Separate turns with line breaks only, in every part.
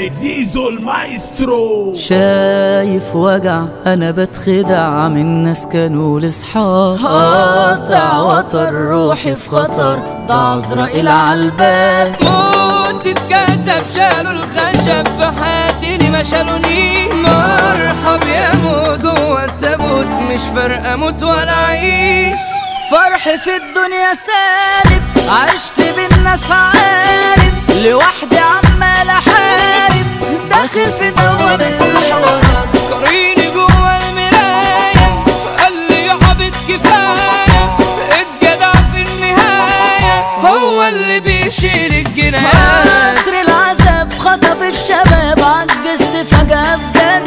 دي زيزو المايسترو
شايف وجع انا بتخدع من ناس كانوا لصحاب قاطع وتر روحي في خطر ده عزرائيل عالبال
موت اتكتب شالوا الخشب في حياتي ما شالوني مرحب يا موت جوه التابوت مش فارقه اموت ولا اعيش
فرح في الدنيا سالب عشت بالناس عارف لوحدي عمال احارب داخل في دوامة الحوارات
قريني جوه المرايه قال لي يا عبد كفايه الجدع في النهايه هو اللي بيشيل الجنايات
قطر العذاب خطف الشباب عجزت فجأة بجد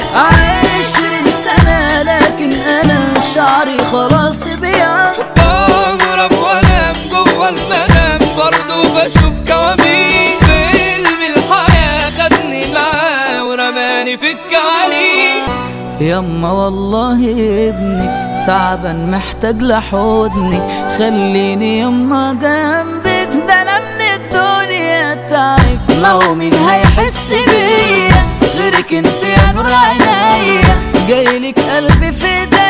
عشرين سنة لكن أنا شعري خلاص بيض
بهرب وانام جوه المنام برضه بشوف كوابيس فيلم الحياة خدني معاه ورماني في الكواليس
يما والله ابنك تعبان محتاج لحضنك خليني يما جنبك ده انا من الدنيا تعب ما هو مين هيحس بيا غيرك انت يا نور عينيا جايلك قلبي في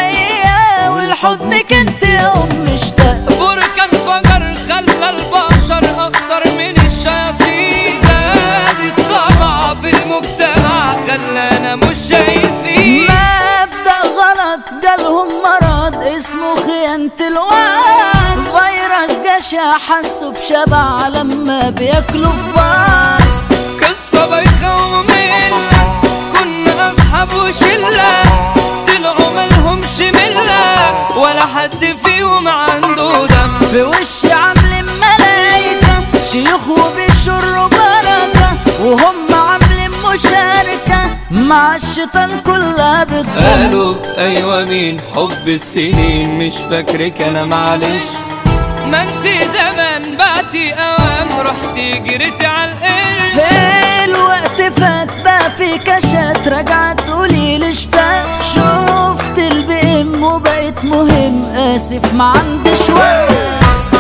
ايديا ولحضنك انت يا ام اشتاق
بركان فجر خلى البشر اخطر من الشياطين زادت طبعا في المجتمع خلانا مش شايفين
مبدأ غلط جالهم مرض اسمه خيانة الوعي فيروس جشع حسوا بشبع لما بياكلوا في بعض
قصة بايخة ومملة كنا أصحاب وشلة طلعوا مالهمش ملة ولا حد فيهم عنده دم
في وشي عاملين ملايكة شيوخ وبيشروا بركة وهم عاملين مشاركة مع الشيطان كلها بتضل
قالوا أيوة مين حب السنين مش فاكرك أنا معلش ما انت زمان بعتي أوام رحتي جريتي على القرش
الوقت فات بقى في كشات رجعت تقولي لي اشتاق شفت البي ام وبقيت مهم اسف ما عنديش وقت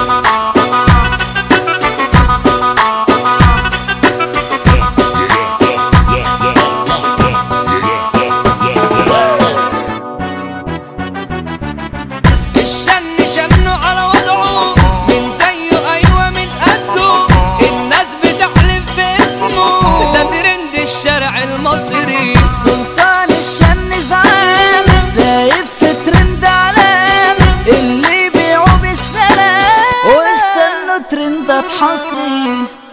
الشن شنه على وضعه من زيه ايوه من قده الناس بتحلف باسمه ده ترند الشارع المصري
سلطان الشن زعامة سايب في ترند علامة اللي بيعوا بالسلام واستنوا ترندات حصري